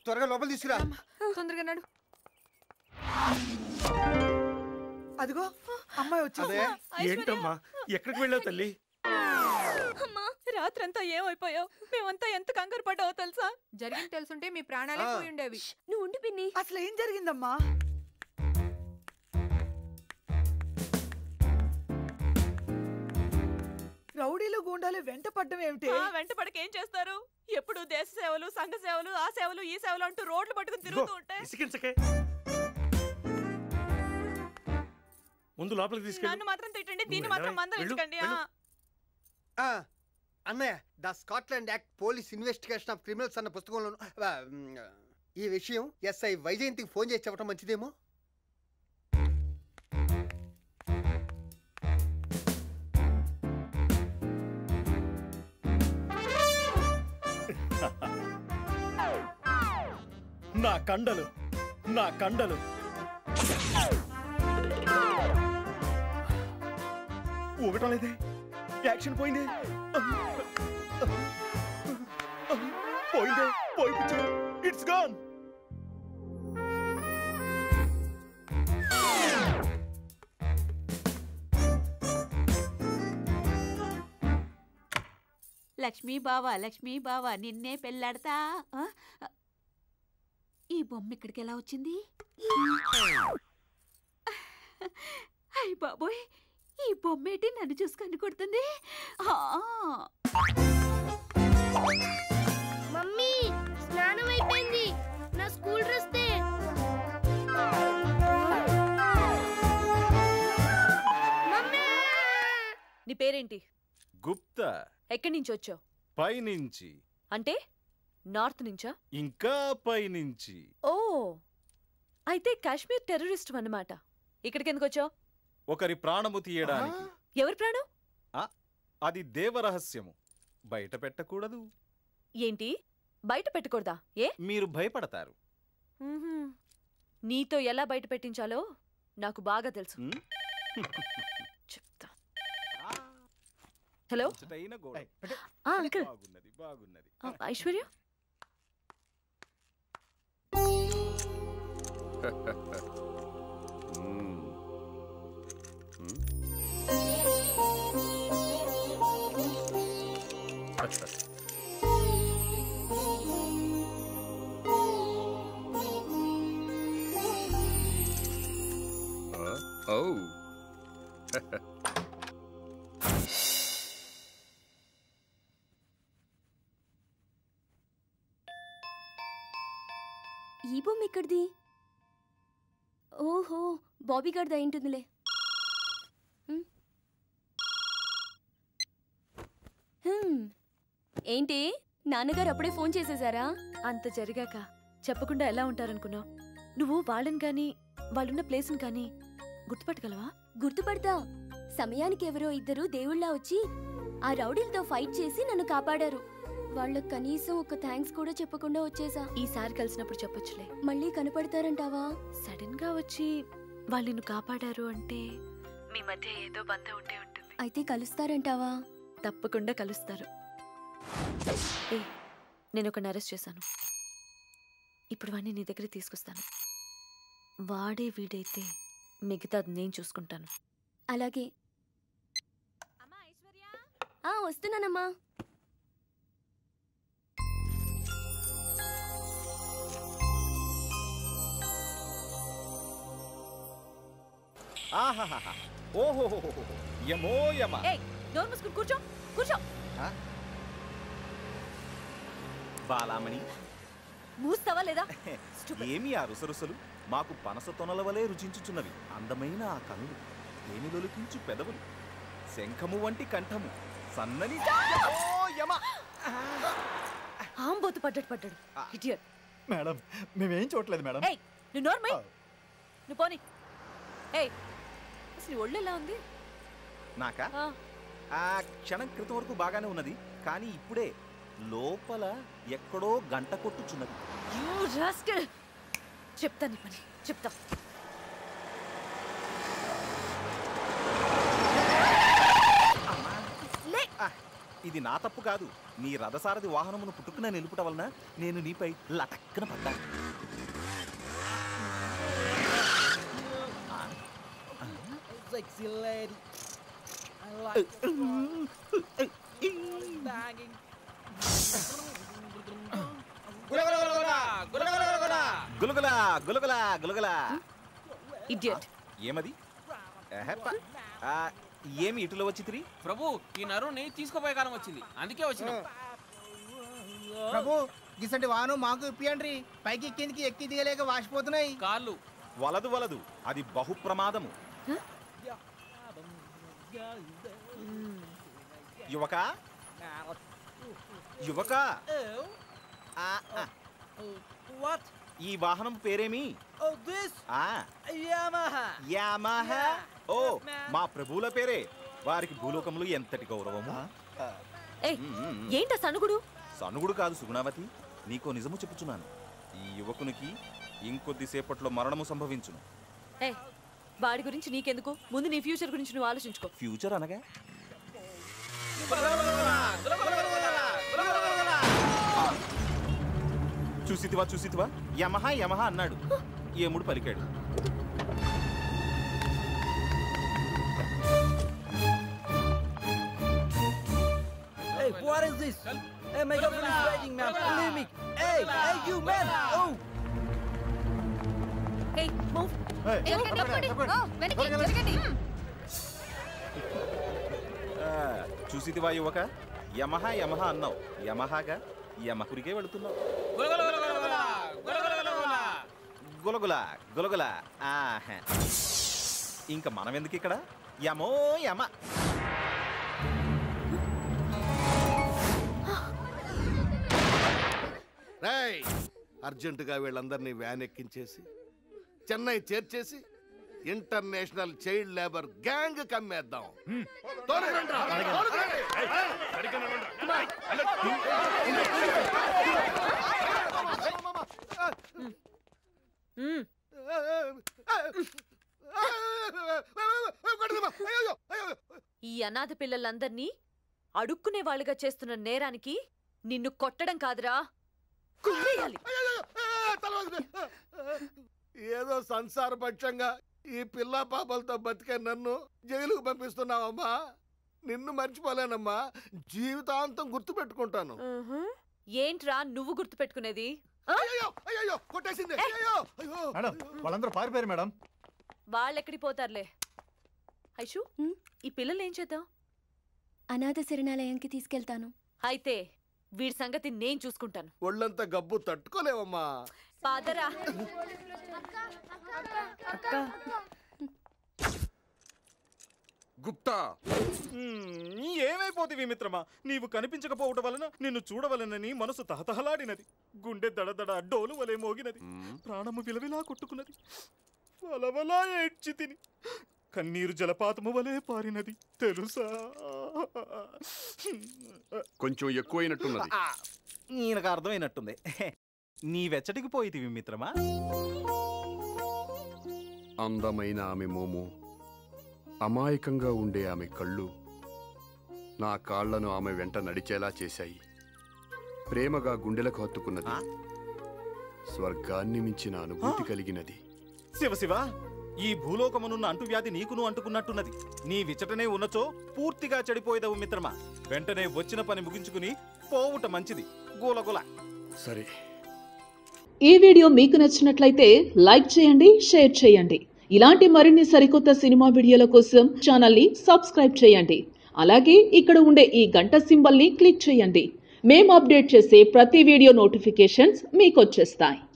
త్వరగా లోపల తీసుకురా తొందరగా నడు అదిగో అమ్మాయి వచ్చింది అదే ఏంటమ్మా ఎక్కడికి వెళ్ళావు తల్లి అమ్మా రాత్రంతా ఏమైపోయావు మేమంతా ఎంత కంగారు పడ్డావో తెలుసా జరిగింది తెలుసుంటే మీ ప్రాణాలే ఆ. పోయి ఉండేవి నువ్వు ఉండి పిన్ని అసలు ఏం జరిగిందమ్మా రౌడీలు గూండాలు వెంట పడ్డం ఏమిటి ఆ వెంట పడక ఏం చేస్తారు ఎప్పుడు దేశ సేవలు సంఘ సేవలు ఆ సేవలు ఈ సేవలు అంటూ రోడ్లు పట్టుకుని ఇదిగో, తిరుగుతూ ఉంటే విసిగించకే ముందు లోపలికి తీసుకెళ్ళు నన్ను మాత్రం తిట్టండి దీన్ని నువ్వు మాత్రం వెళ్ళవే, మందలించకండి వెళ్ళు, ఆ. ఆ, అన్నయ్య the Scotland act police investigation of criminals అన్న పుస్తకంలో ఈ విషయం ఎస్ఐ వైజయంతికి ఫోన్ చేసి చెప్పడం మంచిదేమో నా కండలు నా కండలు ఊగటం లేదే యాక్షన్ పోయింది పోయిందే పోయి ఇట్స్ గాన్ లక్ష్మీ బావా లక్ష్మీ బావా నిన్నే పెళ్ళాడతా ఆ? ఈ బొమ్మ ఇక్కడికి ఎలా వచ్చింది అయ్య బాబోయ్ ఈ బొమ్మేటి నన్ను చూసుకొని కొడుతుంది ఆ! మమ్మీ స్నానం అయిపోయింది నా స్కూల్ డ్రెస్ తే మమ్మీ నీ పేరేంటి గుప్తా ఎక్కడి నుంచి వచ్చావు పైనుంచి అంటే నార్త్ నుంచా ఇంకా పైనుంచి ఓ అయితే కాశ్మీర్ టెర్రరిస్ట్ అన్నమాట ఇక్కడికి ఎందుకు వచ్చావు ఒకరి ప్రాణము తీయడానికి ఎవరి ప్రాణం అది దేవరహస్యము బయట పెట్టకూడదు ఏంటి బయట పెట్టకూడదా ఏ మీరు భయపడతారు మ్మ్హ్మ్. నీతో ఎలా బయట పెట్టించాలో నాకు బాగా తెలుసు ఉమ్? చెప్తా హలో ముచ్చటైన గోడ ఆ, అంకుల్ బాగున్నది బాగున్నది ఆ, ఐశ్వర్య ఉమ్. ఉమ్. ఆ, ఔ. ఈ బొమ్మ ఇక్కడిది ఓహో బాబీ గారిది అయి ఉంటుందిలే హ్మ్. హ్మ్. ఏంటి నాన్నగారు అప్పుడే ఫోన్ చేసేసారా అంత జరిగాక చెప్పకుండా ఎలా ఉంటారనుకున్నావు నువ్వు వాళ్ళని కానీ వాళ్ళున్న ప్లేస్ని కానీ గుర్తుపట్టగలవా గుర్తుపడతా సమయానికి ఎవరో ఇద్దరు దేవుళ్ళ వచ్చి ఆ రౌడీలతో ఫైట్ చేసి నన్ను కాపాడారు వాళ్ళకు కనీసం ఒక థ్యాంక్స్ కూడా చెప్పకుండా వచ్చేసా ఈసారి కలిసినప్పుడు చెప్పొచ్చులే మళ్ళీ కనపడతారంటావా సడన్ గా వచ్చి వాళ్ళు నిన్ను కాపాడారు అంటే మీ మధ్య ఏదో బంధం ఉంటే ఉంటుంది అయితే కలుస్తారంటావా తప్పకుండా కలుస్తారు ఏ నేను ఒక అరెస్ట్ చేశాను ఇప్పుడు వాడిని నీ దగ్గర తీసుకొస్తాను వాడే వీడైతే మిగతాది నేను చూసుకుంటాను అలాగే ఆ వస్తున్నానమ్మా ఆహాహాహా. ఓహోహోహోహో. యమో యమ ఏయ్ నోరు మూసుకుని కూర్చో కూర్చో బాలామణి మూస్తావా లేదా Stupid. ఏమి ఆ రుసరుసలు మాకు పనస తొనల వలె రుచించుచున్నవి అందమైన ఆ కనులు తేనెలొలికించు పెదవులు శంఖము వంటి కంఠము సన్నని యమో యమ ఆంబోతు పడ్డాడు పడ్డాడు ఇడియట్ మేడం మేమేం చూడలేదు మేడం ఏయ్ నువ్వు నోర్మై నువ్వు పోని ఏయ్ అసలు ఈ ఒళ్ళు ఎలా ఉంది నాకా ఆ, ఆ క్షణం క్రితం వరకు బాగానే ఉన్నది కానీ ఇప్పుడే లోపల ఎక్కడో గంట కొట్టుచున్నది you rascal. చెప్తా నీ పని చెప్తా లే ఇది నా తప్పు కాదు నీ రథసారథి వాహనమును పుట్టుకున నిలుపుట వలన నేను నీపై లటక్కన పడ్డా Sexy lady. I like banging. గులగులా గులగులా గులగులా ఇడియట్ ఏమది ఎహెప్ప. ఆ, ఏమి ఇటులో వచ్చి తిరిగి ప్రభు ఈ నరుని తీసుకుపోయే కాలం వచ్చింది అందుకే వచ్చిన ప్రభు గిసంటి వాను మాకు ఇప్పియండ్రి పైకి కిందికి ఎక్కి దిగలేక వాసిపోతున్నాయి కాళ్ళు వలదు వలదు అది బహు ప్రమాదము యువక యువక ఆ, ఆ, What? ఈ వాహనం పేరేమి Oh, this ఆ Yamaha. యామహా ఓ మా ప్రభువుల పేరే వారికి భూలోకములు ఎంతటి గౌరవము ఏయ్ ఉమ్, ఉమ్, ఉమ్. ఏంట సనుగుడు సనుగుడు కాదు సుగుణావతి నీకో నిజము చెప్పుచున్నాను ఈ యువకునికి ఇంకొద్దిసేపట్లో మరణము సంభవించును ఏ వాడి గురించి నీకెందుకు ముందు నీ ఫ్యూచర్ గురించి నువ్వు ఆలోచించుకో ఫ్యూచర్ అనగా చూసితివా చూసితివా యమహా యమహా అన్నాడు ఏముడు పలికాడు Hey, what is this? Hey, my girlfriend is waiting, man. Leave me. Hey, hey, you man. Oh. ఏయ్ మూవ్ ఆ, చూసితివా యువక యమహా యమహా అన్నావు యమహాగా యమకురికే వెళుతున్నావు గులగుల గులగుల ఆహా. ఇంక మనం ఎందుకు ఇక్కడ యమో యమ రేయ్ అర్జెంటుగా వీళ్ళందరినీ వ్యాన్ ఎక్కించేసి చెన్నై చేర్చేసి ఇంటర్నేషనల్ చైల్డ్ లేబర్ గ్యాంగ్ కమ్మేద్దాం త్వరగా రండ్రా, త్వరగా రండి. మ్మ్. అయ్యయ్యో, అయ్యయ్యో. ఈ అనాథ పిల్లలందర్నీ అడుక్కునే వాళ్ళుగా చేస్తున్న నేరానికి నిన్ను కొట్టడం కాదురా కుమ్మేయాలి అయ్యయ్యో, ఆ, తల వంగిపోయి. ఏదో సంసారపక్షంగా ఈ పిల్ల పాపలతో బతికే నన్ను జైలుకు పంపిస్తున్నావమ్మా నిన్ను మర్చిపోలేనమ్మా జీవితాంతం గుర్తుపెట్టుకుంటాను ఏంట్రా నువ్వు గుర్తుపెట్టుకునేది ఆ? అయ్యో అయ్యో కొట్టేసింది అయ్యో అయ్యో మేడం వాళ్ళందరూ పారిపోయారు మేడం వాళ్ళెక్కడికి పోతారులే ఐషు ఉమ్. ఈ పిల్లలు ఏం చేద్దాం అనాథ శరణాలయానికి తీసుకెళ్తాను అయితే వీడి సంగతి నేను చూసుకుంటాను ఒళ్ళంతా గబ్బు తట్టుకోలేవమ్మా పాదరా గుప్తా మ్మ్, ఏమైపోతివి మిత్రమా నీవు కనిపించకపోవటం వలన నిన్ను చూడవలనని మనసు తహతహలాడినది గుండె దడదడ డోలు వలె మోగినది ప్రాణము విలవిలా కొట్టుకున్నది వలవలా ఏడ్చి తిని కన్నీరు జలపాతము వలె పారినది తెలుసా కొంచెం ఎక్కువైనట్టున్నది ఆ, ఈయనకు అర్థమైనట్టుంది నీ వెచ్చటికి పోయితివి మిత్రమా అందమైన ఆమె మోము అమాయకంగా ఉండే ఆమె కళ్ళు నా కాళ్లను ఆమె వెంట నడిచేలా చేశాయి ప్రేమగా గుండెలకు హత్తుకున్నది ఆ? స్వర్గాన్ని మించిన అనుభూతి కలిగినది శివ శివ ఈ భూలోకమునున్న అంటువ్యాధి నీకును అంటుకున్నట్టున్నది నీ విచటనే ఉన్నచో పూర్తిగా చెడిపోయేదవు మిత్రమా వెంటనే వచ్చిన పని ముగించుకుని పోవుట మంచిది గోలగోల సరే ఈ వీడియో మీకు నచ్చినట్లయితే లైక్ చేయండి షేర్ చేయండి ఇలాంటి మరిన్ని సరికొత్త సినిమా వీడియోల కోసం ఛానల్ని సబ్స్క్రైబ్ చేయండి అలాగే ఇక్కడ ఉండే ఈ గంట సింబల్ని క్లిక్ చేయండి మేము అప్డేట్ చేసే ప్రతి వీడియో నోటిఫికేషన్స్ మీకు వచ్చేస్తాయి